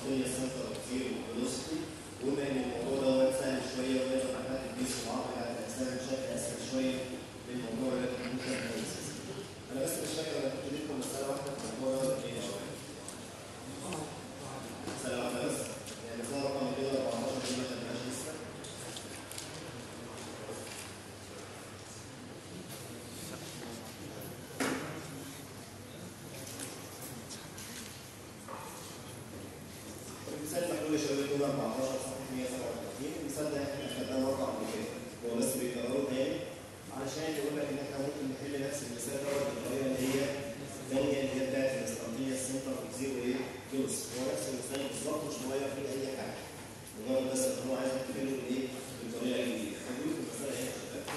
الاسطنطينية سنتر زيرو فيلوسيتي وقلنا ان الموضوع ده سهل شويه ونقدر نحدد الجسم وعرض بتاعت الاجسام بشكل اسهل شويه من موضوع الريكوجنيشن اناليسيس. انا بس مش فاكر انا كنت لكم مساله واحده في الموضوع ده ايه شويه. مساله واحده بس يعني مساله رقم 214 دي ما خدناهاش لسه. المثال محلول شباب 214 صفحه 137 المثال ده احنا خدناه مره قبل كده هو بس بيكرره تاني علشان يقول لك ان احنا ممكن نحل نفس المثال ده بالطريقه اللي هي الثانيه اللي هي بتاعت الاسطنطينيه السنتر زيرو ايه جوز هو نفس المثال بالظبط مش مغير فيه اي حاجه مجرد بس ان هو عايز يحله بايه بالطريقه الجديده هنقول في المساله ايه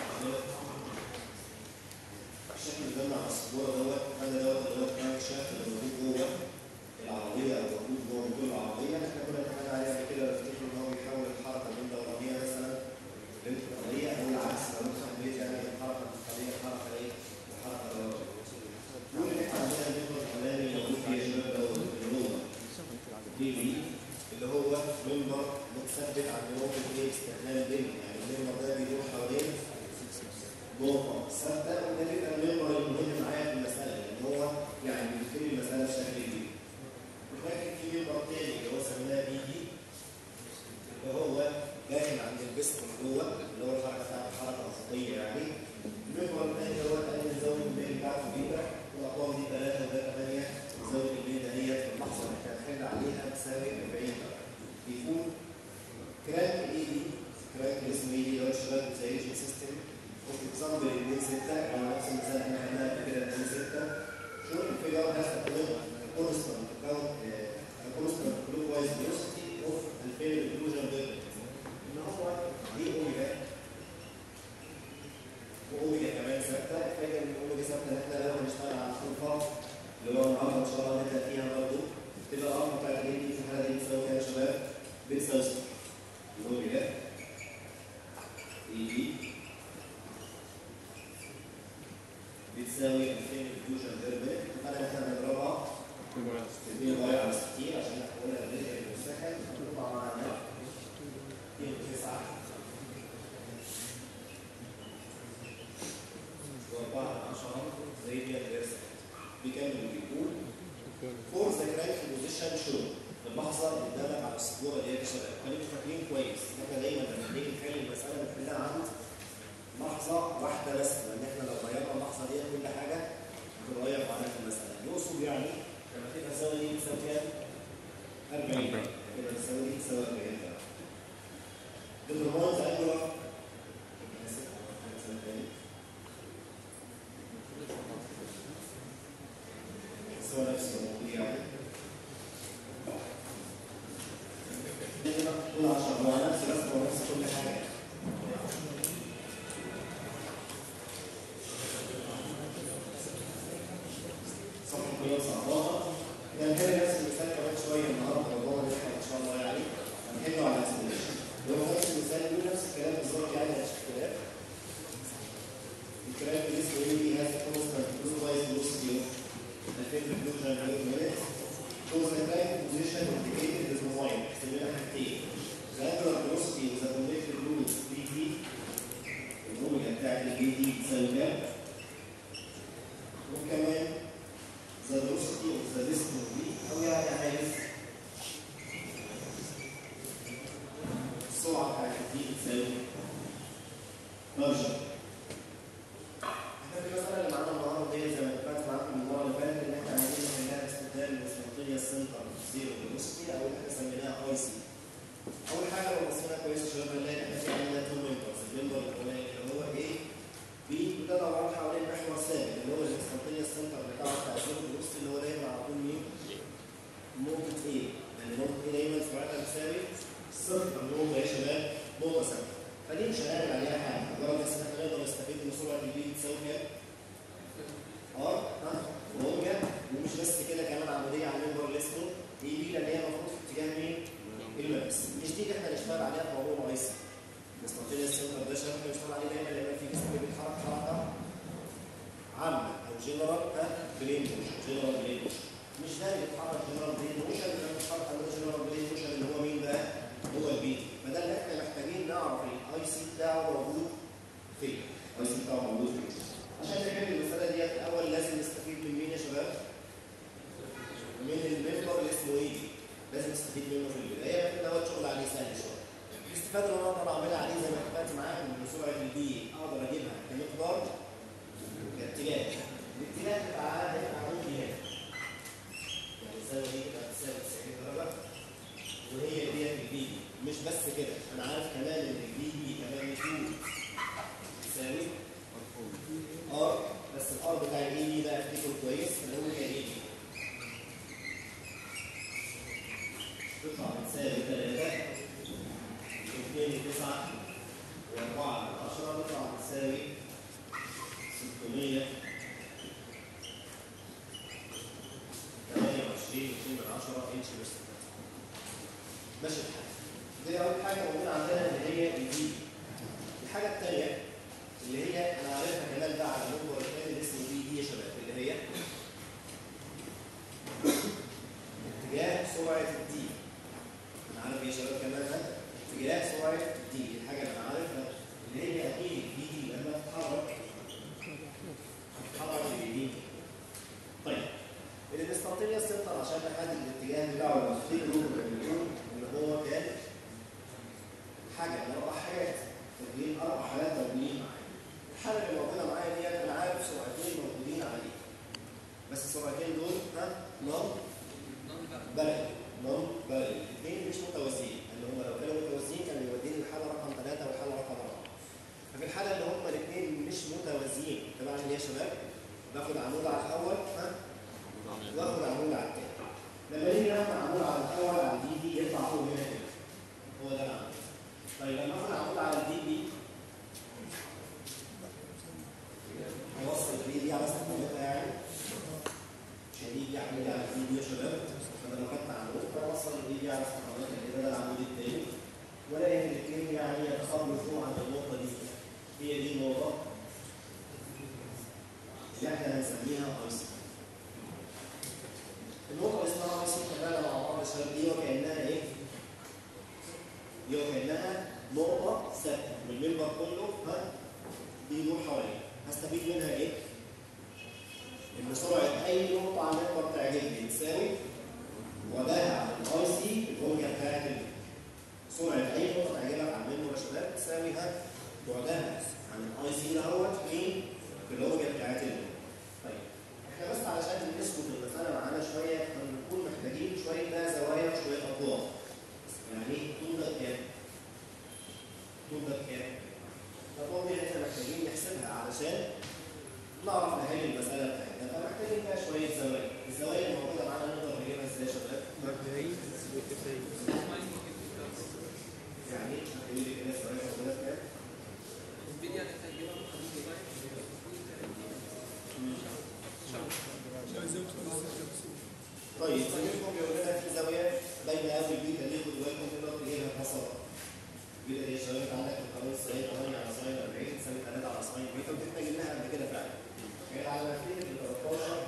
الشكل اللي قدامنا على السبوره دوت هذا دوت دوت كان شكل موجود جوه العربيه او موجود جوه موتور العربيه احنا كنا اتفقنا عليه قبل كده بفتكر ان هو بيحول الحركه من دورانيه مثلا لانتقاليه او العكس لو انت حبيت يعني الحركه الانتقاليه حركه ايه؟ وحركه دورانيه. نقول ان احنا عندنا المحور الاولاني موجود فيه يا شباب دوت اللي هو دي بي اللي هو منبر متثبت عند نقطه ايه؟ استخدام بين يعني المنبر ده بيدور حوالين نقطه ثابته وده بيبقى المنبر المهم معايا في المساله لان هو يعني بيبتدي المساله بشكل جديد. ولكن في منبر تاني اللي هو سميناه بي دي اللي هو داخل عند البسط من جوه اللي هو الحركه بتاعت الحركه الخطيه يعني المنبر الثاني اللي هو تاني زاويه الميل بتاعته بيبقى والاقوام دي 3 وده 8 زاويه الميل دهيت في اللحظه اللي احنا هنحل عليها بتساوي 40 درجه بيكون كرانك اي دي كرانك اسمه اي دي اللي هو شغال بوتيشن سيستم وفي اكزامبل 2 6 على نفس المثال اللي احنا خدناه قبل كده 2 6 شو الفيجر has a constant count a constant clockwise velocity of الفيل inclusion rate ان هو دي اوميجا واوميجا كمان ثابته فاكر ان اوميجا ثابته ان احنا لو هنشتغل على الفا اللي هو النهارده ان شاء الله نبدا فيها برضه تبقى الالفا بتاعت الاي دي في الحاله دي بتساوي كام يا شباب؟ بتساوي صفر الاوميجا اي دي بتساوي 2000 فيوجن بير مينت اتفقنا ان احنا هنضربها 2 باي على 60 عشان نحولها لمتر بالسكند تطلع معانا 209 و4 10 راديان بير سكند بيكمل بيقول فور ذا كرانك بوزيشن شو اللحظه اللي قدامك على السبوره دي يا شباب خليكم فاكرين كويس ان احنا دايما لما بنيجي نحل المساله بنحلها عند لحظه واحده بس لان احنا لو غيرنا اللحظه دي كل حاجه بتتغير معانا في المساله يقصد يعني لما تبقى الزاويه دي بتساوي كام؟ 40 كده الزاويه دي بتساوي 40 درجه بالرموز انجلر هو نفس الموضوع يعني كل 10 هو نفس الرسم ونفس كل حاجه صفحه 119 هنحل نفس المثال كمان شويه النهارده الموضوع اللي احنا ان شاء الله يعني هنحله على الاسيميليشن هو نفس المثال بيقول نفس الكلام بالظبط يعني مفيش اختلاف الكلام اللي اسمه ايه دي هذا كونستانت كلوكوايز فيلوسيتي اوف الفيلم فلوشن ريت مينيت هو the time position indicated is mobile سمينا حاجتين the angular velocity with the connected fluid dv الاوميجا بتاعت البي دي بتساوي كام؟ وكمان the velocity of the distance دي او يعني عايز السرعه بتاعت دي بتساوي مارجن احنا في المساله اللي معانا النهارده دي زي ما اتفقت معاكم المره اللي فاتت ان احنا عايزين نحلها باستخدام الاسمنطيه سنتر زيرو فيلوسيتي او احنا سميناها اي سي اول حاجه لو بصينا كويس يا شباب هنلاقي ان احنا في عندنا تو ممبرز الممبر الاولاني اللي هو ايه بي وده طبعا حوالين محور ثابت اللي هو الاسمنطيه سنتر بتاع التاثير الفيلوسيتي اللي هو دايما على طول مين؟ نقطه ايه؟ لان نقطه ايه دايما سرعتها بتساوي صفر النقطه يا شباب نقطه ثابته فدي مش هنعمل عليها حاجه مجرد بس ان احنا نقدر نستفيد من سرعه البي بتساوي كام؟ ار ها اوميجا ومش بس كده كمان عمليه على المنبر اللي اسمه اي بي لان هي المفروض في اتجاه مين؟ الماكس مش دي اللي احنا نشتغل عليها في موضوع رئيسي الاستراتيجيه السنتر ده شباب احنا بنشتغل عليه دايما لما في جسم بيتحرك حركه عامه او جنرال بلين موشن جنرال بلين موشن مش ده اللي بيتحرك جنرال بلين موشن اللي بيتحرك عندنا جنرال بلين بس كده انا عارف كمان ان الفي دي كمان 2 تساوي ار بس الار بتاع الاي دي بقى افتكره كويس اللي هو كان ايه دي تطلع بتساوي 3 2 9 و4 10 تطلع بتساوي 600 28 2 من 10 انش بس ماشي الحال دي اول حاجه موجوده عندنا اللي هي الفي الحاجه الثانيه اللي هي انا عارفها كمان بقى على المحور الثاني اللي اسمه في دي يا شباب اللي هي اتجاه سرعه الدي انا عارف يا شباب كمان ده اتجاه سرعه الدي دي الحاجه اللي انا عارفها اللي هي اكيد الفي دي لما تتحرك تتحرك اليمين طيب الانستنتينيوس سنتر عشان نحدد الاتجاه بتاعه المستقيم بنقول ان هو كان حاجه من اربع حاجات تدوين اربع حالات موجودين معايا الحاله اللي موجوده معايا ديت انا عارف سرعتين موجودين عليه بس السرعتين دول ها نون بلدي نون بلدي الاثنين مش متوازيين اللي هم لو كانوا متوازيين كانوا يوديني الحاله رقم ثلاثه والحاله رقم اربعه ففي الحاله اللي هم الاثنين مش متوازيين طبعا ايه يا شباب؟ باخد عمود على الاول ها واخد عمود على الثاني لما نيجي ناخد عمود على الاول على الدي دي يطلع فوق هنا كده هو ده العمود طيب لما اخد عمود على الدي دي هوصل الدي دي على استخداماتها يعني عشان يجي يعمل على الدي دي يا شباب فانا لو خدت عمود فاوصل الدي دي على استخداماتها كده ده العمود الثاني والاقي ان الاثنين يعني يتخلصوا عن النقطه دي هي دي النقطه اللي احنا هنسميها اي سي النقطة اللي اسمها اي سي اتفقنا مع بعض يا شباب دي وكأنها ايه؟ دي وكأنها نقطة ثابتة والمنبر كله ها بيدور حواليها هستفيد منها ايه؟ إن سرعة أي نقطة على المنبر تعجبني تساوي وباها عن الاي سي الأوميجا بتاعت سرعة أي نقطة تعجبك على المنبر يا شباب تساوي ها بعدها عن الاي سي دوت فين؟ في الأوميجا بتاعت المنبر طيب احنا بس علشان نثبت المسألة معانا شوية هنكون محتاجين شوية بقى زوايا وشوية أطوال. يعني ايه طول ده كام؟ طول ده كام؟ الأطوال دي احنا محتاجين نحسبها علشان نعرف نحل المسألة بتاعتنا، فمحتاجين بقى شوية زوايا. الزوايا اللي موجودة معانا نقدر نجيبها ازاي يا شباب؟ يعني ايه؟ هتقولي لي كده الزوايا موجودة كام؟ طيب زميلكم بيقول لنا في زاويه باينه قوي البيتا دي خدوا بالكم تقدر تجيبها ببساطه. البيتا دي يا شباب عندك في القانون السائل 8 على ساين 40 تساوي 3 على ساين بيتا وكنت جبناها قبل كده فعلا. كانت على نتيجه 13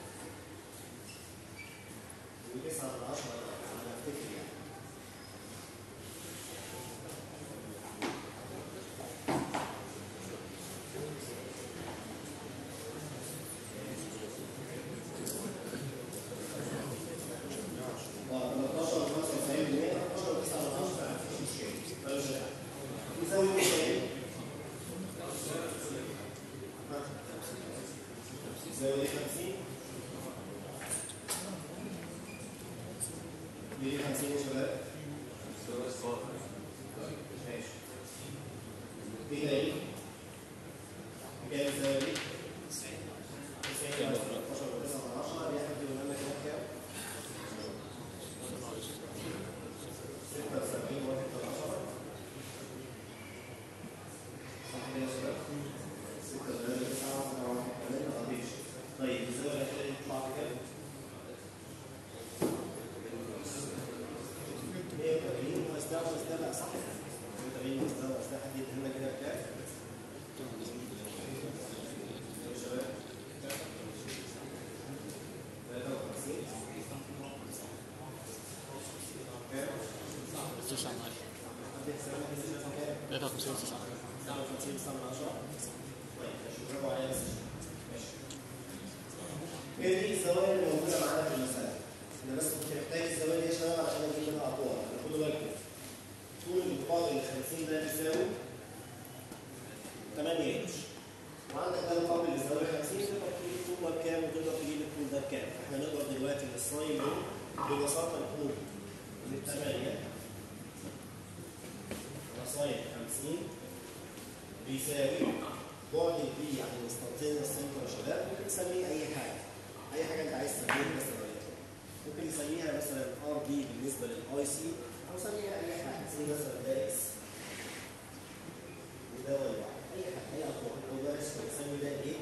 و9 من 10 على ما افتكر يعني. طيب الزاويه الاخيره دي تطلع بكام؟ 180 ومستوى مستوى صح 180 مستوى مستوى حد يدينا كده بكام؟ يا شباب 53 كام؟ تسعة من عشرة حد يحسبها كده كام؟ ثلاثة وخمسين تسعة 59 9 من 10 طيب ماشي برافو عليا بس ماشي هي دي الزوايا اللي موجوده معانا في المساله انا بس كنت محتاج الزوايا دي يا شباب عشان اجيب منها اطوال خدوا بالكم طول المقابل ال 50 ده بيساوي 8 انش وعندك ده مقابل للزاويه 50 تقدر تجيب الطول ده بكام وتقدر تجيب الطول ده بكام فاحنا نقدر دلوقتي من الساين دي ببساطه نقول ان 8 ساين 50 بيساوي بعد البي يعني الانستنتينيوس سنتر يا شباب ممكن تسميه اي حاجه اي حاجه انت عايز تسميها مثلا ممكن نسميها مثلا ار بي بالنسبه للاي سي او سميها اي حاجه زي مثلا ده اكس وده واي اي حاجه اي اقوى او ده اكس نسمي ده ايه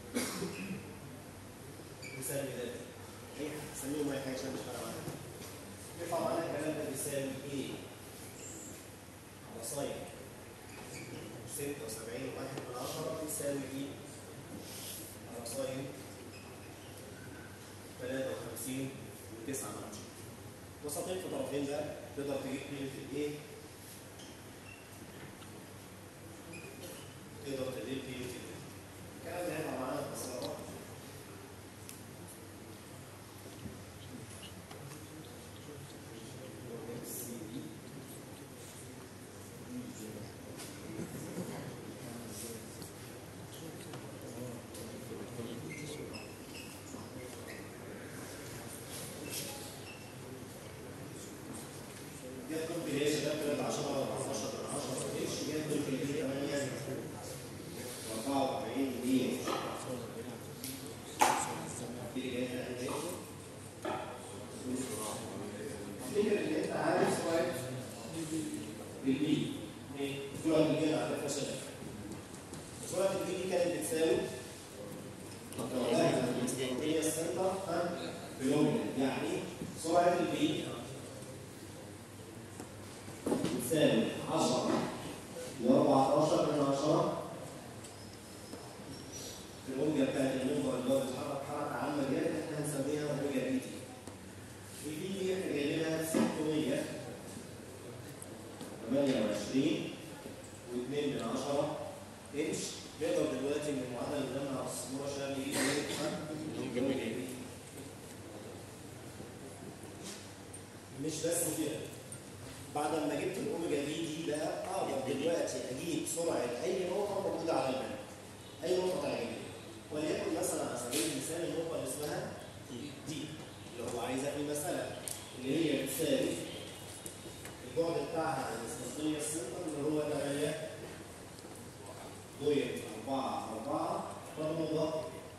نسمي ده اي حاجه سميهم اي حاجه عشان مش فارقه معانا يطلع معانا الكلام ده بيساوي ايه على ساين 76 واحد من عشرة بيساوي ايه على ساين 53 و9 من عشرة وسطين في طرفين ده تقدر تجيب قيمة الايه تقدر تجيب قيمة الايه الكلام ده هيطلع معانا ببساطة جاب كل كلية شباب كده 10 14 من 10 ايش جاب كل كلية 8 44 100 دي جاية ايه؟ افتكر ان انت عارف سؤال بالبي ايه؟ سرعة البي انا عارفها شباب سرعة البي دي كانت بتساوي هي السنتر ها بلومين يعني سرعة البي تساوي 10 ل 14 من 10 في الأوميجا بتاعت المنبر اللي هو بيتحرك حركة عامة ديت احنا هنسميها أوميجا بي تي. البي تي احنا جايبينها 600 28 و2 من 10 انش نقدر دلوقتي من المعادلة اللي قدامنا على الصورة عشان نجيب ايه؟ الأوميجا بي تي. مش بس كده بعد ما جبت الاوميجا بي دي بقى اقدر دلوقتي اجيب سرعه اي نقطه موجوده على البنك اي نقطه تعجبني وليكن مثلا على سبيل المثال النقطه اللي اسمها دي اللي هو عايزها في المساله اللي هي بتساوي البعد بتاعها عن الاسطنطينيه السنتر اللي هو 8 بوينت 4 4 فالنقطه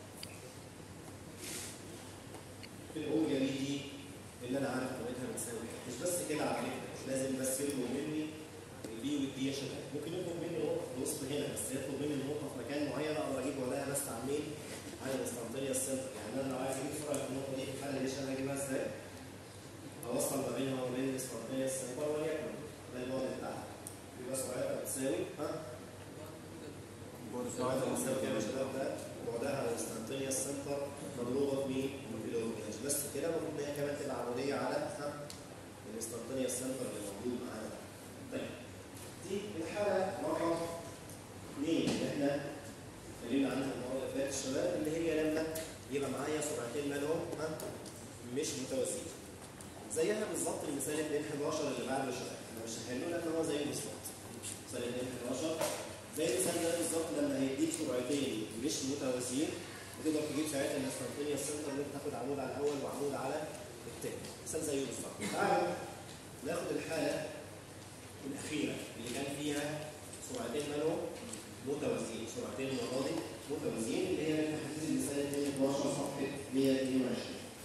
في الاوميجا بي دي اللي انا عارف قيمتها بتساوي مش بس كده على فكره مش لازم بس يطلب مني البي والدي يا شباب ممكن يطلب مني نقطه في الوسط هنا بس يطلب مني نقطه في مكان معين اقدر اجيب وراها بس عاملين على الاسطنطينيه السنتر يعني انا لو عايز اجيب سرعه النقطه دي في الحاله دي عشان اجيبها ازاي؟ اوصل ما بينها وما بين الاسطنطينيه السنتر وليكن ده البعد بتاعها يبقى سرعتها بتساوي ها؟ سرعتها بتساوي كام يا شباب ده؟ بعدها على الاسطنطينيه السنتر مضروبه في مين؟ في الاوميجا مش بس كده المفروض ان هي كمان تبقى عموديه على ها؟ الاسطنطينيه السنتر اللي موجود معانا طيب دي الحاله رقم اثنين اللي احنا اتكلمنا عنها المره اللي فاتت الشباب اللي هي لما يبقى معايا سرعتين مالهم ها مش متوازيين زيها بالظبط المثال 2 11 اللي بعده يا شباب احنا مش هنقول لان هو زيه بالظبط مثال 2 11 زي المثال ده بالظبط لما هيديك سرعتين مش متوازيين وتقدر تجيب ساعتها الاسطنطينيه السنتر اللي تاخد عمود على الاول وعمود على الثاني مثال زيه بالظبط تعالوا ناخد الحاله الاخيره اللي كان فيها سرعتين مالهم متوازيين سرعتين المره دي متوازيين اللي هي من تحديد المثال 12 صفحه 122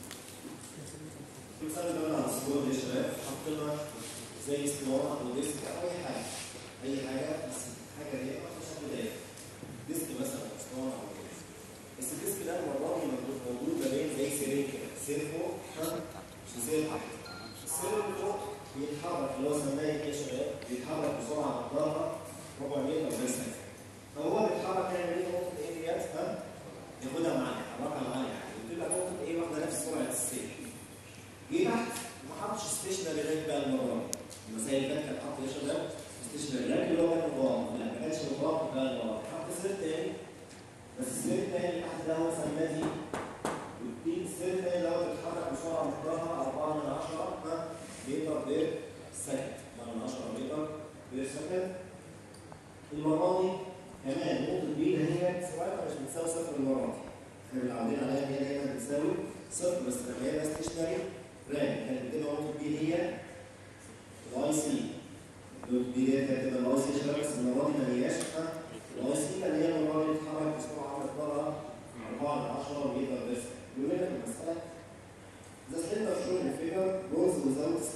المثال اللي قلنا على الصور دي يا شباب حطينا زي اسطوانه او ديسك او اي حاجه اي حاجه بس حاجه دي اكتر شكل دايره ديسك مثلا اسطوانه او كده بس الديسك ده المره دي موجود ما بين زي سيرين كده سير فوق ها وسير تحت السير اللي فوق بيتحرك اللي هو سماه يا شباب بيتحرك بسرعه مقدارها ربع متر في الثانيه فهو بيتحرك يعمل ايه نقطه ايه ديت ها ياخدها معايا يحركها معايا يعني وتبقى نقطه ايه واخده نفس سرعه السير جه تحت ما حطش ستيشنري ريك بقى المره دي المسائل اللي فاتت كان حاط يا شباب ستيشنري ريك اللي هو كان متوقف لا ما كانش متوقف بقى المره دي حط سير تاني بس السير التاني اللي تحت ده هو سماه دي والدي السير التاني اللي هو بيتحرك بسرعه مقدارها 4 من 10 ها متر بير سكند 4 من 10 متر بير سكند المره دي كمان نقطه بي اللي هي سرعتها مش بتساوي صفر المره دي احنا متعودين عليها ان هي دايما بتساوي صفر بس لما هي ستيشنري رام كانت بتبقى نقطه بي هي الاي سي نقطه بي ديت هتبقى الاي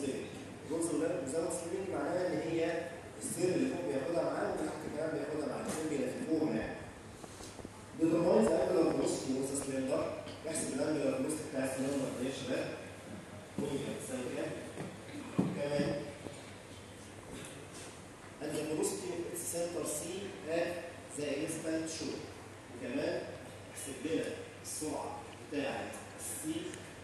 سليبنج جزء اوبزرفر سليبنج معناها ان هي السير اللي فوق بياخدها معاه واللي تحت كمان بياخدها معاه الاثنين بيلفقوهم يعني determines the angular velocity of the cylinder يحسب الانجلر velocity بتاع السلندر ده يا شباب اوميجا بتساوي كام؟ كمان and the velocity of its center C at the instant show وكمان احسب لنا السرعه بتاعت السي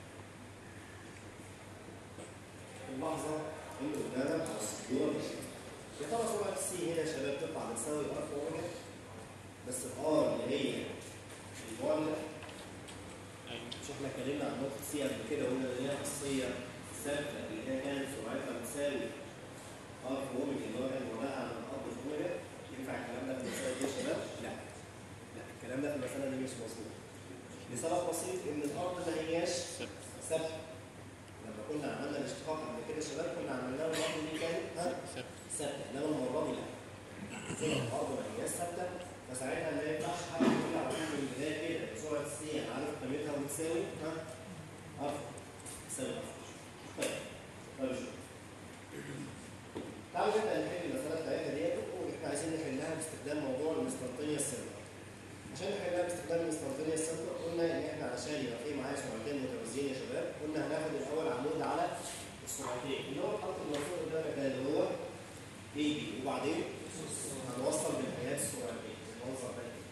في اللحظه اللي قدامك على السبوره دي يا ترى سرعه السي هنا يا شباب تطلع بتساوي ار اوميجا بس الار اللي هي الوالده مش احنا اتكلمنا عن نقطه سي قبل كده قلنا ان هي خاصيه ثابته اللي هي كانت سرعتها بتساوي ار اوميجا اللي هو كان وضعها عن الارض في اوميجا ينفع الكلام ده في المساله دي يا شباب؟ لا لا الكلام ده في المساله دي مش مظبوط لسبب بسيط ان الارض ما هياش ثابته لما كنا عملنا الاشتقاق قبل كده يا شباب كنا عملناه الارض دي كانت ها ثابته انما المره دي لا سرعه الارض ما هياش ثابته فساعتها ما ينفعش حد يقول على طول من البدايه كده سرعه السي عارف قيمتها وتساوي ها ار تساوي ار طيب طيب شوف تعالوا نبدا نحل المساله بتاعتنا ديت واحنا عايزين نحلها باستخدام موضوع الانستنتينيوس سنتر عشان نحلها باستخدام الانستنتينيوس سنتر قلنا ان احنا علشان يبقى في معايا سرعتين متوازيين يا شباب قلنا هناخد الاول عمود على السرعتين اللي هو الخط المرسوم قدامك ده اللي هو اي بي وبعدين هنوصل بنهايات السرعتين المنظر ده كده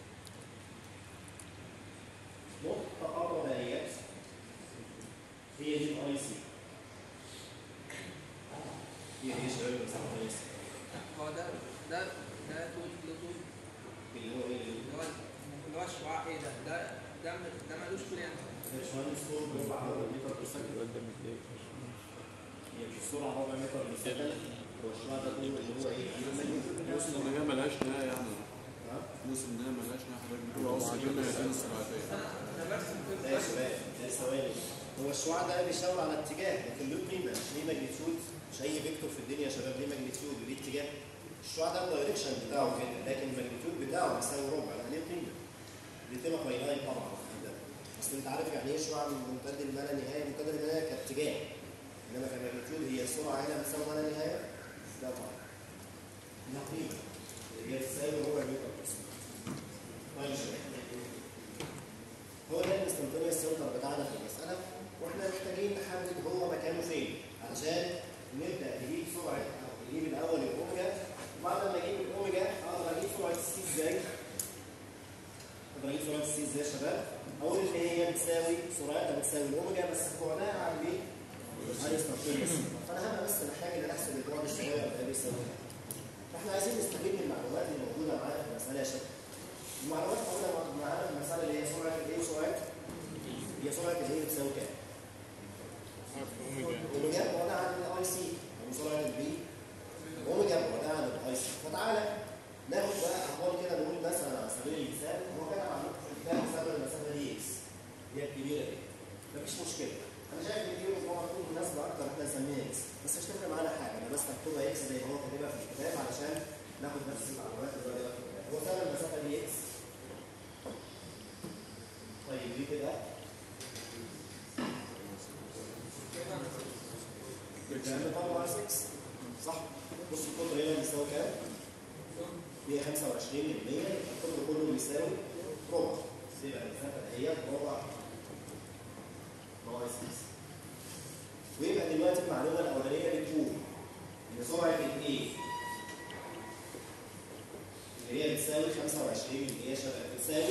نقطة أربع نهايات هي دي الاي سي هي دي يا شباب الانستنتينيوس هو ده ده ده طول ده طول اللي هو ايه اللي اللي هو اللي هو الشعاع ايه ده ده ده م- ده ملوش طول يعني باشمهندس فوق ربع متر في السكند هي مش السرعة ربع متر في السكند هو الشعاع ده طوله اللي هو ايه؟ نص النهاية ملهاش نهاية يعني ها؟ نص النهاية ملهاش نهاية حضرتك بتقول أوصل بين نهايتين السرعتين انا انا برسم لا كده يا شباب لا ثواني هو الشعاع ده بيشاور على اتجاه لكن له قيمة مش ليه ماجنتيود مش أي فيكتور في الدنيا يا شباب ليه ماجنتيود وليه اتجاه الشعاع ده الدايركشن بتاعه كده لكن الماجنتيود بتاعه بيساوي ربع لا ليه قيمة دي قيمة بايلاين طبعا ده اصل انت عارف يعني ايه شعاع ممتد لما لا نهاية ممتد لما لا كاتجاه انما كماجنتيود هي السرعة هنا بتساوي ما لا نهاية لا طبعا لها قيمة هي تساوي ربع متر بس طيب يا شباب هو ده الانستنتينيوس سنتر بتاعنا في المسألة واحنا محتاجين نحدد هو مكانه فين علشان نبدأ نجيب سرعة أو نجيب الأول الأوميجا وبعد ما أجيب الأوميجا أقدر أجيب سرعة السي إزاي؟ أقدر أجيب سرعة السي إزاي يا شباب؟ أقول إن هي بتساوي سرعتها بتساوي الأوميجا بس بعدها عن إيه؟ عن الانستنتينيوس فأنا هنا بس محتاج إن أنا أحسب البعد الصغير ده بيساوي إيه. فإحنا عايزين نستفيد من المعلومات اللي موجودة معانا في المسألة يا شباب. المعلومات موجودة معانا في المسألة اللي هي سرعة الإيه وسرعة هي سرعة الإيه بتساوي كام؟ اوميجا بعدها عن الاي سي او سرعه البي اوميجا بعدها عن الاي سي فتعالى ناخد بقى احوال كده نقول مثلا على سبيل المثال هو كان عندكم في الكتاب سبب المسافه دي اكس هي الكبيره دي مفيش مشكله انا شايف ان دي ربما تكون مناسبه اكتر احنا نسميها اكس بس مش تفرق معانا حاجه انا بس هكتبها اكس زي ما هو كاتبها في الكتاب علشان ناخد نفس المعلومات اللي هو في الكتاب هو سبب المسافه دي اكس طيب دي كده الكلام ده طبعا 6 صح بص القطر هنا بيساوي كام؟ 125 من 100 القطر كله بيساوي ربع يبقى المسافه هي ربع ناقص 6 ويبقى دلوقتي المعلومه الاولانيه بتقول ان سرعه الايه اللي هي بتساوي 25 من 100 شباب بتساوي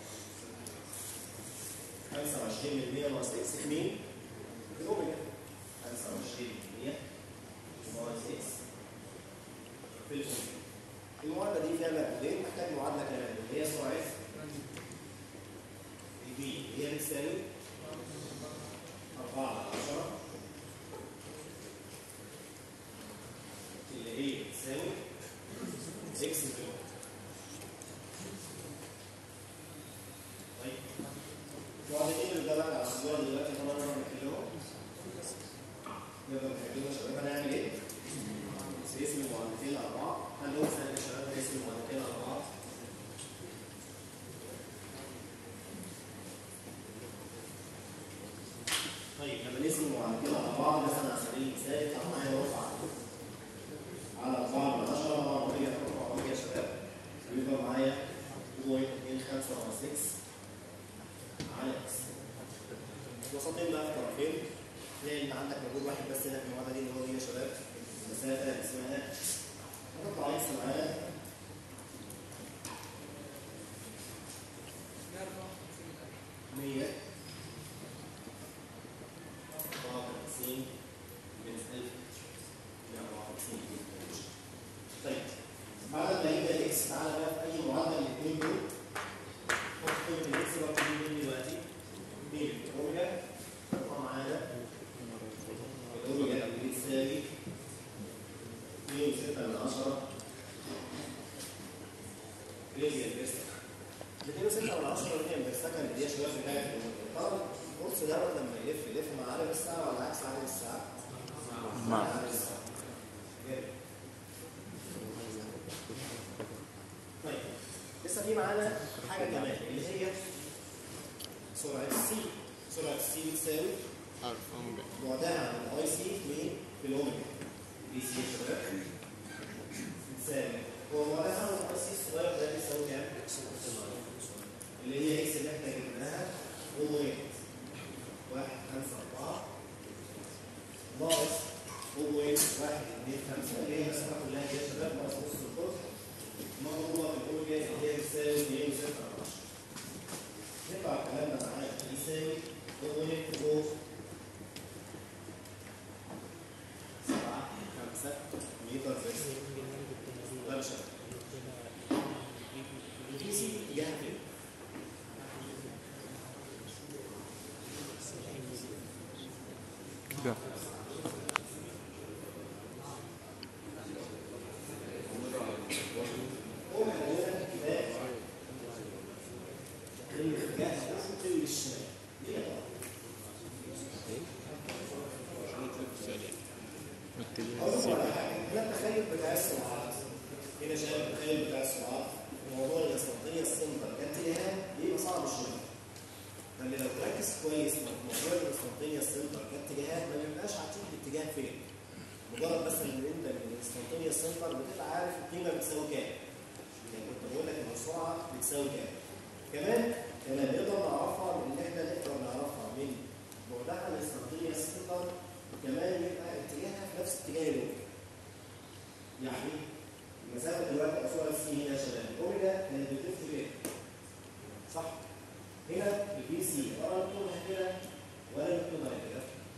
25 من 100 ناقص اكس في مين؟ في الاوميجا 25 من 100 ناقص اكس في الاوميجا المعادله دي فيها معادلتين محتاج معادله كمان اللي هي سرعه البي اللي هي بتساوي 4 على 10 اللي هي بتساوي اكس في الاوميجا طيب معادلتين اللي بقى على الصوره دلوقتي طبعا انا بنحلهم نقدر نحلهم يا شباب هنعمل ايه؟ اسم المعادلتين على بعض هنقول سهل يا شباب اسم المعادلتين على بعض طيب لما نقسم المعادلتين على بعض مثلا على سبيل المثال يطلع 10 راديال بير سكند 206 من 10 راديال بير سكند دي يا شباب بتاعت طبعا القرص دوت لما يلف يلف مع عقرب الساعه ولا عكس عقرب الساعه؟ مع عقرب الساعه جامد. طيب لسه في معانا حاجه كمان اللي هي سرعه السي سرعه السي بتساوي عارف أوميجا بعدها عن الاي سي في في الاوميجا بي سي يا شباب بتساوي هو بعدها عن الاي سي الصغير ده بيساوي كام؟ اللي هي اكس اللي احنا جبناها اوميجا واحد خمسة أربعة ناقص اوميجا واحد اثنين خمسة اللي هي المسافة كلها دي يا شباب ناقص نص القطر مضروبة في الاوميجا اللي هي بتساوي 2 وستة على 10 يطلع الكلام ده معانا يساوي اوميجا فوق سبعة خمسة متر زي ده مش البي سي اتجاهها فين؟ ده هو هيقول كفاية الاتجاه الافقي للشمال ليه يا ترى؟ أقول لكم على حاجة هنا التخيل بتاع السرعات هنا شايف التخيل بتاع السرعات موضوع الاسطنطية السنتر كاتجاهات بيبقى صعب شوية فاللي لو تركز كويس في موضوع الاسطنطينية السنتر كاتجاهات ما بيبقاش هتيجي الاتجاه فين مجرد بس ان انت من الاسطنطينية السنتر بتبقى عارف القيمة بتساوي كام يعني كنت بقول لك ان السرعة بتساوي كام كمان كمان نقدر نعرفها من اللي احنا نقدر نعرفها من بعدها الاسطنطينية السنتر كمان يبقى اتجاهها في نفس اتجاه الاوميجا يعني المسافة دلوقتي أصلا السي هنا يا شباب الأوميجا كانت بتلف كده صح؟ هنا البي سي ولا نكتبها كده ولا نكتبها كده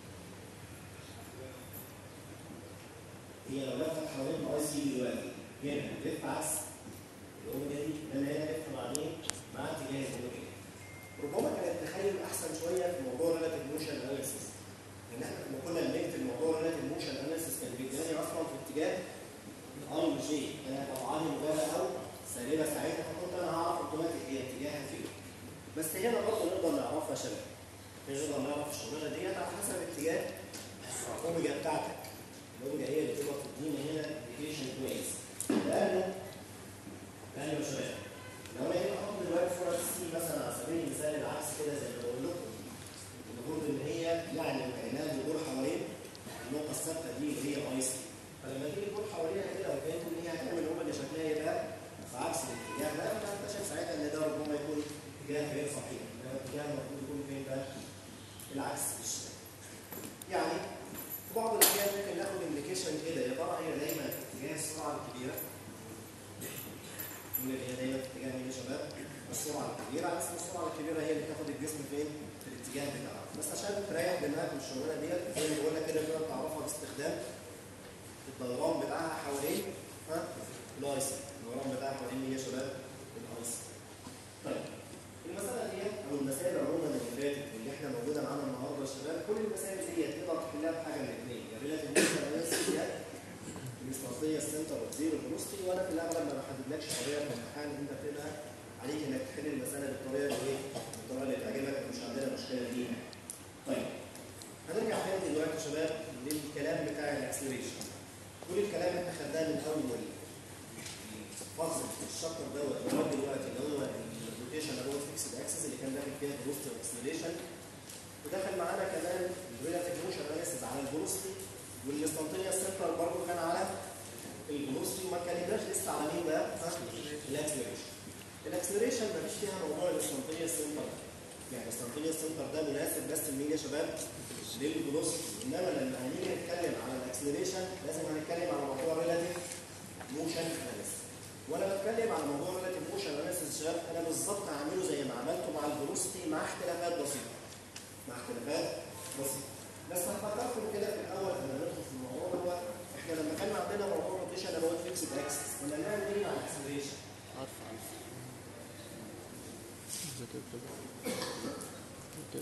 هي لو لفت حوالين الاي سي دلوقتي هنا بتلف عكس الاوميجا دي لما هي تلف مع مين؟ مع اتجاه الاوميجا ربما كانت تخيل احسن شويه في موضوع ريلاتيف موشن اناليسيس لان احنا لما كنا بنكتب موضوع ريلاتيف موشن اناليسيس كان بيديني اصلا في اتجاه اي وجي كانت طبعا مجرد او سالبه ساعتها فكنت انا هعرف اوتوماتيك هي اتجاهها فين بس هنا برضه نقدر نعرفها يا شباب نقدر نعرف الشغلانه ديت على حسب اتجاه الاوميجا بتاعتك الاوميجا هي اللي تبقى تدينا هنا انديكيشن كويس لانه لانه يا شباب لو انا هنا احط دلوقتي صوره سي مثلا على سبيل المثال العكس كده زي ما بقول لكم المفروض ان هي يعني كانها بتدور حوالين النقطه الثابته دي اللي هي اي سي فلما تيجي تدور حواليها كده وكانت ان هي هتعمل اوميجا شكلها يبقى في عكس الاتجاه ده فانت شايف ساعتها ان ده ربما يكون اتجاه غير صحيح انما الاتجاه المفروض يكون فين بقى؟ العكس الشمال يعني في بعض الاحيان ممكن ناخد انديكيشن كده يا ترى هي دايما في اتجاه السرعه الكبيره نقول هي دايما في اتجاه مين يا شباب؟ السرعه الكبيره على اساس السرعه الكبيره هي اللي بتاخد الجسم فين؟ في الاتجاه بتاعها بس عشان تريح دماغك من الشغلانه ديت زي ما بقول لك كده تقدر تعرفها باستخدام الدوران بتاعها حوالين ها الاي سي الدوران بتاعها حوالين مين يا شباب؟ الاي سي طيب المساله ديت او المسائل عموما اللي فاتت اللي احنا موجوده معانا النهارده يا شباب كل المسائل ديت تقدر تحلها بحاجه من الاثنين يا ريلاتيف موشن اناليسيس يا الاسطنطيه السنتر اوف زيرو فيلوسيتي وانا في الاغلب ما بحددلكش طريقه في الامتحان انت بتبقى عليك انك تحل المساله بالطريقه اللي ايه؟ بالطريقه اللي تعجبك مش عندنا مشكله دي طيب هنرجع تاني دلوقتي يا شباب للكلام بتاع الاكسلريشن كل الكلام اللي احنا خدناه من اول فصل الشابتر دوت لغايه دلوقتي اللي هو الروتيشن ابوت فيكسد اكسس اللي كان داخل فيها الفيلوسيتي والاكسلريشن ودخل معانا كمان الريلاتيف موشن اناليسيس على الفيلوسيتي والانستنتينيوس سنتر برضه كان على الفيلوسيتي وما اتكلمناش لسه على مين بقى؟ الاكسلريشن الاكسلريشن مفيش فيها موضوع الانستنتينيوس سنتر يعني الانستنتينيوس سنتر ده مناسب بس لمين يا شباب؟ للفيلوسيتي انما لما هنيجي نتكلم على الاكسلريشن لازم هنتكلم على موضوع ريلاتيف موشن اناليسيس وانا بتكلم على موضوع ريلاتيف موشن اناليسيس شباب انا بالظبط هعمله زي ما عملته مع الفيلوسيتي مع اختلافات بسيطه مع اختلافات بسيطه بس هفكركم كده في الاول قبل ما ندخل في الموضوع هو احنا لما كان عندنا موضوع روتيشن اللي هو فيكسد اكسس كنا بنعمل ايه مع الاكسلريشن؟ عارف عارف زي كده كده كده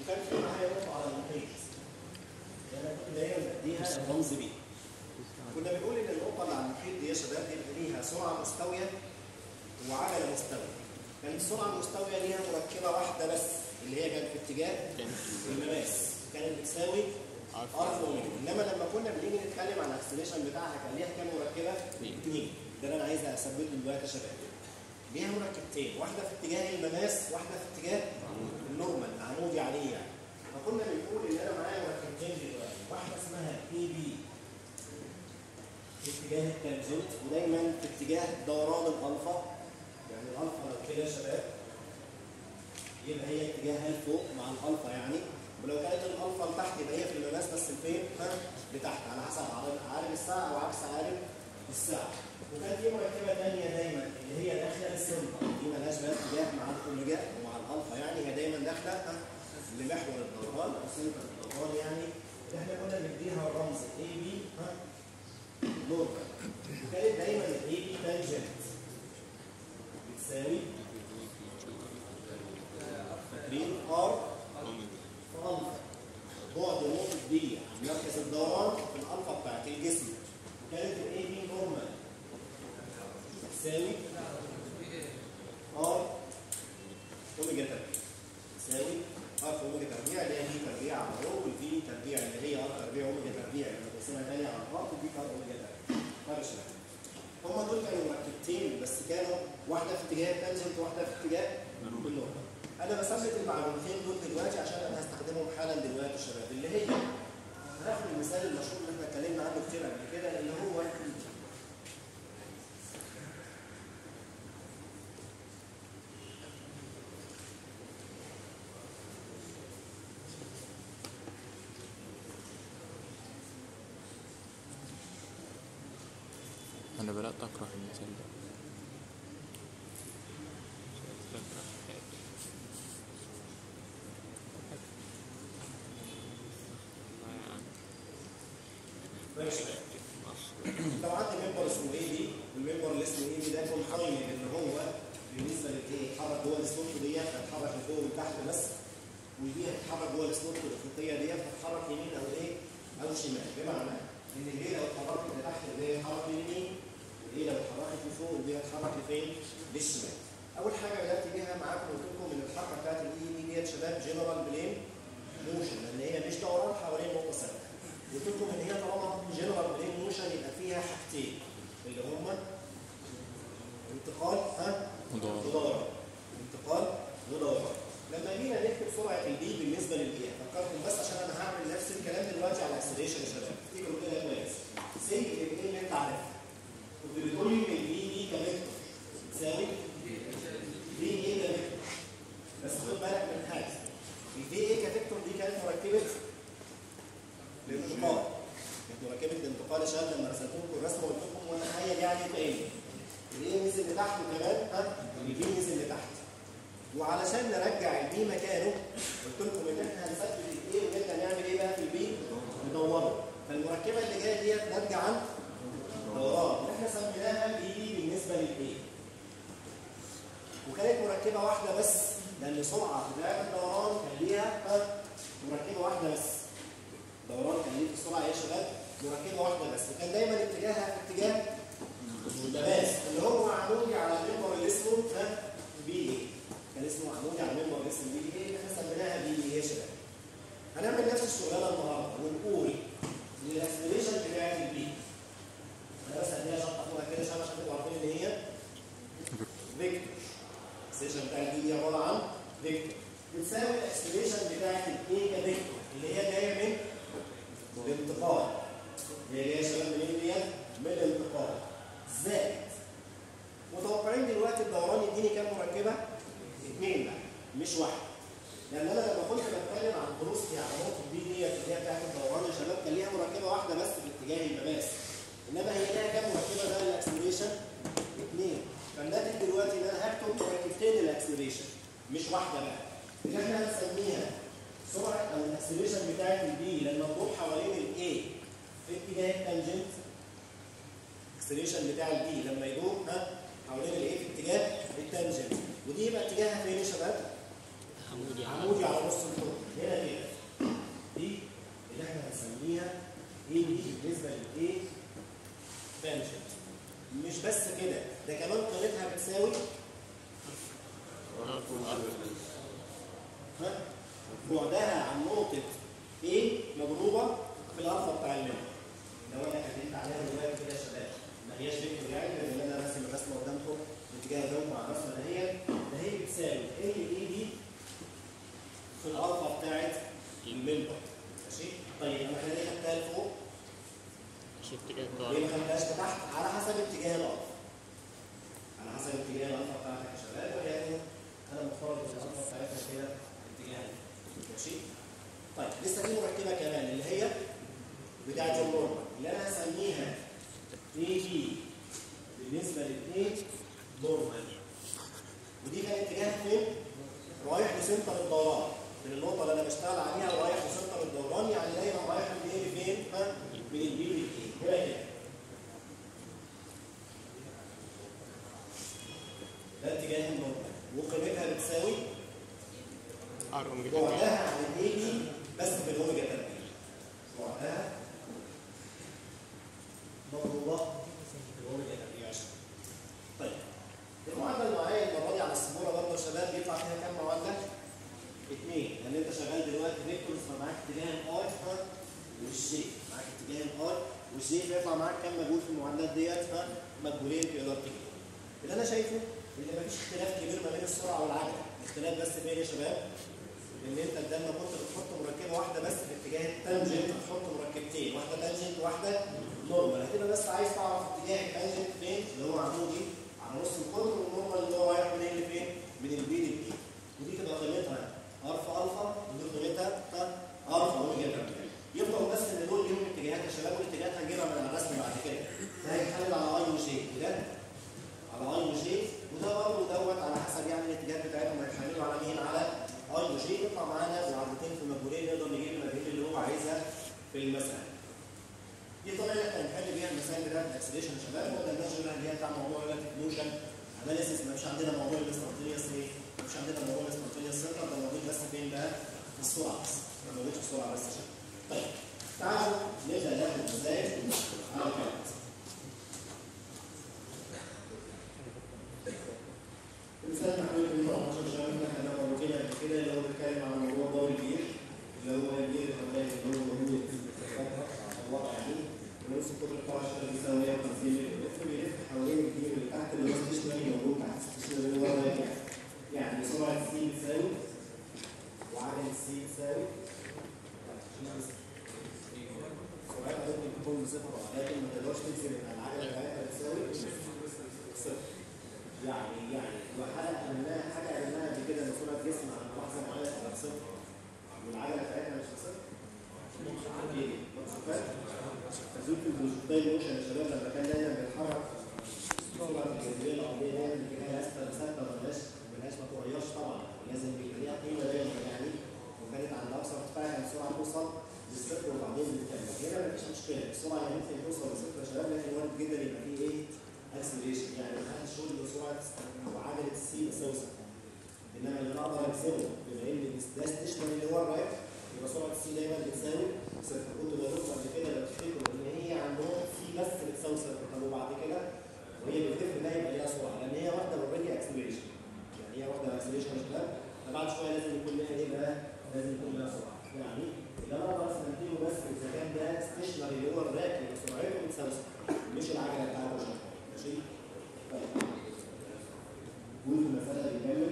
وكان في معايا نقطه على المحيط انا كنت دايما بديها الرمز بي كنا بنقول ان النقطه اللي على المحيط دي يا شباب بيبقى ليها سرعه مستويه وعجله مستويه كانت السرعه المستويه ليها مركبه واحده بس اللي هي كانت في اتجاه المماس كانت بتساوي عارف ار اوميجا انما لما كنا بنيجي نتكلم عن الاكسلريشن بتاعها كان ليها كام مركبه؟ اثنين ده اللي انا عايز اثبته دلوقتي يا شباب ليها مركبتين واحده في اتجاه المماس واحده في اتجاه النورمال عمودي عليه يعني فكنا بنقول ان انا معايا مركبتين دلوقتي واحده اسمها اي بي في اتجاه التنجنت ودايما في اتجاه دوران الالفا يعني الالفا لو كده يا شباب يبقى هي اتجاهها لفوق مع الالفا يعني ولو كانت الالفا لتحت يبقى هي في المماس بس لفين؟ ها؟ لتحت على حسب عقارب عقارب الساعه او عكس عقارب الساعه وكان في مركبه ثانيه دايما اللي هي داخله السنتر دي مالهاش بقى اتجاه مع الاوميجا ومع الالفا يعني هي دايما داخله ها؟ لمحور الدوران او سنتر الدوران يعني اللي احنا كنا بنديها الرمز اي بي ها نورمال وكانت دايما الاي بي تانجنت بتساوي فاكرين ار في الفا بعد نقطة دي عن مركز الدوران في الالفا بتاعت الجسم وكانت الاي بي نورمال تساوي ار اوميجا تربيع تساوي ار في اوميجا تربيع اللي هي في تربيع على رو والفي تربيع اللي هي ار تربيع اوميجا تربيع لما تقسمها تاني على ار تديك ار اوميجا تربيع طيب يا شباب هما دول كانوا مركبتين بس كانوا واحده في اتجاه التانجنت وواحده في اتجاه النورمال انا بثبت المعلومتين دول دلوقتي عشان انا هستخدمهم حالا دلوقتي يا شباب اللي هي هناخد المثال المشهور اللي احنا اتكلمنا عنه كتير قبل كده اللي هو أنا بدأت أكره المثال ده بكره حياتي. والله يا عم. ماشي لو عندي ممبر اسمه اي بي والممبر اللي اسمه اي بي ده يكون حايل ان هو بالنسبه للايه يتحرك جوه السلوت ديت هتتحرك لفوق ولتحت بس والبي هتتحرك جوه السلوت الافقيه ديت هتتحرك يمين او ايه او شمال بمعنى ان البي لو اتحركت لتحت البي هتتحرك لليمين والبي لو اتحركت لفوق البي هتتحرك لفين؟ للشمال. اول حاجه بدات بيها معاكم قلت لكم ان الحركه بتاعت الاي بي ديت شباب جنرال بلين موشن لان هي مش دوران حوالين نقطه ثابته. قلت لكم ان هي طالما جنرال بلين موشن يبقى فيها حاجتين اللي هما انتقال ها ودوران. ودوران انتقال ودوران لما جينا نكتب سرعه البي بالنسبه للبي فكرتم بس عشان انا هعمل نفس الكلام دلوقتي على الاكسلريشن يا شباب افتكروا كده كويس سي الايه اللي انت عارفها كنت بتقول لي ان البي دي كفيكتور تساوي بي ايه كفيكتور بس خد بالك من حاجه البي ايه كفيكتور دي كانت مركبه الانتقال كانت مركبه الانتقال يا شباب لما رسمت لكم الرسمه قلت لكم وانا تخيل يعني تاني الايه نزل لتحت وكمان ها البي نزل لتحت وعلشان نرجع البي مكانه قلت لكم ان احنا هنثبت الايه ونبدا نعمل ايه بقى في البي؟ ندوره فالمركبه اللي جايه ديت ناتجه عن دوران اللي احنا سميناها بي دي بالنسبه للايه وكانت مركبه واحده بس لان سرعه بدايه الدوران كان ليها ها، مركبه واحده بس دوران كان ليه في السرعه ايه يا شباب؟ مركبه واحده بس وكان دايما اتجاهها في اتجاه الماس اللي هو عمودي على المنبر اللي اسمه ها بي ايه كان اسمه عمودي على المنبر اللي اسمه بي ايه احنا سميناها بي ايه يا شباب هنعمل نفس الشغلانه النهارده ونقول ان الاكسلريشن بتاعت البي انا بس هديها شرطه فوقها كده عشان عشان تبقوا عارفين ان هي فيكتور الاكسلريشن بتاع البي دي عباره عن فيكتور بتساوي الاكسلريشن بتاعت الايه كفيكتور اللي هي جايه من الانتقال اللي هي جايه يا شباب منين ديت؟ من الانتقال زائد متوقعين دلوقتي الدوران يديني كام مركبه؟ اثنين بقى مش واحده لان انا لما كنت بتكلم عن دروستي على نقطه بي ديت اللي هي بتاعت الدوران يا شباب كان ليها مركبه واحده بس في اتجاه المماس انما هي ليها كام مركبه ده الاكسلريشن؟ اثنين فالناتج دلوقتي ان انا هكتب مركبتين الاكسلريشن مش واحده بقى اللي احنا هنسميها سرعه او الاكسلريشن بتاعت البي لما تدور حوالين الاي في اتجاه التانجنت الاكسلريشن بتاع البي لما يدور ها حوالين الايه في اتجاه التانجنت ودي يبقى اتجاهها فين يا شباب؟ عمودي على عمودي على نص الكره هنا بعدها عن نقطة A مضروبة في الألفا بتاع الميل لو انا اتكلمت عليها دلوقتي كده يا شباب ما هياش فيكتور يعني لان انا راسم الرسمه قدامكم باتجاه الجو مع الرسمه اللي هي ده هي بتساوي ال اي دي في الالفا بتاعت الممبر ماشي طيب انا خليني خدتها لفوق شوف اتجاه ليه ما الطارق خدتهاش لتحت على حسب اتجاه الالفا على حسب اتجاه الالفا بتاعتك يا شباب ولكن انا مفترض ان الالفا بتاعتنا كده اتجاه ماشي طيب لسه في مركبه كمان اللي هي بتاعت النورمال اللي انا هسميها اي بي بالنسبه للاثنين نورمال ودي كان اتجاهها فين؟ رايح لسنتر الدوران من النقطه اللي انا بشتغل عليها رايح لسنتر الدوران يعني دايما رايح من ايه لفين؟ ها؟ من البي للاي هنا كده ده اتجاه النورمال وقيمتها بتساوي ار اوميجا بعدها عن الاي بي بس في الاوميجا تربيع بعدها مضروبه في الاوميجا تربيع عشان طيب المعادله اللي معايا المره دي على السبوره برضه يا شباب بيطلع فيها كام معادله؟ اثنين لان انت شغال دلوقتي فيكتورز فمعاك اتجاه الاي والجي معاك اتجاه الاي والجي فيطلع معاك كام مجهول في المعادلات ديت ها مجهولين تقدر تجيب اللي انا شايفه ان مفيش اختلاف كبير ما بين السرعه والعجله الاختلاف بس فين يا شباب؟ ان انت بدل ما كنت بتحط مركبه واحده بس في اتجاه التانجنت هتحط مركبتين واحده تانجنت واحده نورمال هتبقى بس عايز تعرف اتجاه التانجنت فين اللي هو عمودي على نص القطر والنورمال اللي هو رايح منين لفين؟ من البي للبي ودي تبقى قيمتها الفا الفا ودي قيمتها الفا اوميجا تربيع يفضل بس ان دول ليهم اتجاهات يا شباب والاتجاهات هنجيبها من على الرسم بعد كده ده هيتحلل على اي وجي وده على اي وجي وده برضه دوت على حسب يعني الاتجاهات بتاعتهم هيتحللوا على مين؟ على اي وجي يطلع معانا معادلتين في مجهولين نقدر نجيب المجهول اللي هو عايزها في المسألة. دي طبعا احنا هنحل بيها المسائل بتاعت الاكسلريشن يا شباب وده النظر اللي هي بتاع موضوع ريلاتيف موشن اناليسيس ما فيش عندنا موضوع الانستنتينيوس ايه؟ ما فيش عندنا موضوع الانستنتينيوس سنتر ده موجود بس فين بقى؟ في السرعه بس ما موجودش في السرعه بس يا شباب. طيب تعالوا نبدا ناخد مسائل على الكلام. المثال محمول في 12 شهر احنا كنا مرتين قبل كده اللي هو بيتكلم عن موضوع دوري البير اللي هو البير الحمالي اللي هو موجود في الفتره على الوضع يعني ونفس القطر بتاع الشهر بيساوي 150 متر بيلف بيلف حوالين البير اللي تحت اللي هو ستيشنري موجود تحت ستيشنري اللي هو رايح يعني يعني سرعه السي بتساوي وعدد السي بتساوي سرعتها ممكن تكون بصفر ولكن ما تقدرش تجزم ان العجله بتاعتها بتساوي صفر يعني يعني وحاجه عملناها حاجه عملناها قبل كده ان سرعه جسم عند لحظه معينه تبقى صفر والعجله بتاعتنا مش صفر ايه مقصوفات تزول في البروجكتايل موشن يا شباب لما كان دايما بيتحرك سرعه الجاذبيه الارضيه دايما بتلاقيها اسفل ثابته ملهاش ملهاش ما تغيرش طبعا لازم بيبقى ليها قيمه دايما يعني وكانت عند اقصى ارتفاع كان السرعه توصل للصفر وبعدين بتكمل هنا مفيش مشكله السرعه يعني ممكن توصل لصفر يا شباب لكن وارد جدا يبقى فيه ايه اكسلريشن يعني ما حدش يقول ان سرعه وعجله السي بتساوي صفر انما اللي انا اقدر اجزمه بما ان ده ستيشنري اللي هو الرايت يبقى سرعه السي دايما بتساوي صفر كنت بدرس قبل كده لو تفتكروا ان هي عندهم سي بس بتساوي صفر طب وبعد كده وهي بتلف ده يبقى ليها سرعه لان هي واخده اوريدي اكسلريشن يعني هي واخده اكسلريشن يا شباب فبعد شويه لازم يكون لها ايه بقى؟ لازم يكون لها سرعه يعني اللي انا اقدر استنتجه بس اذا كان ده ستيشنري اللي هو الراك يبقى سرعته بتساوي صفر مش العجله بتاعته شغاله ماشي؟ طيب قول في المساله بيكمل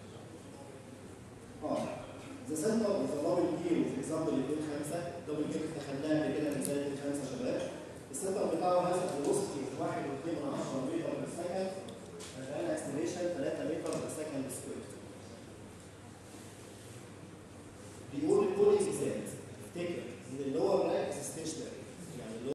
اه The center of the double gear في example 2 5 double gear احنا خدناها قبل كده مثال 2 5 شباب السنتر بتاعه هذا velocity 1.2 متر في الثانية هتبقى اكسلريشن 3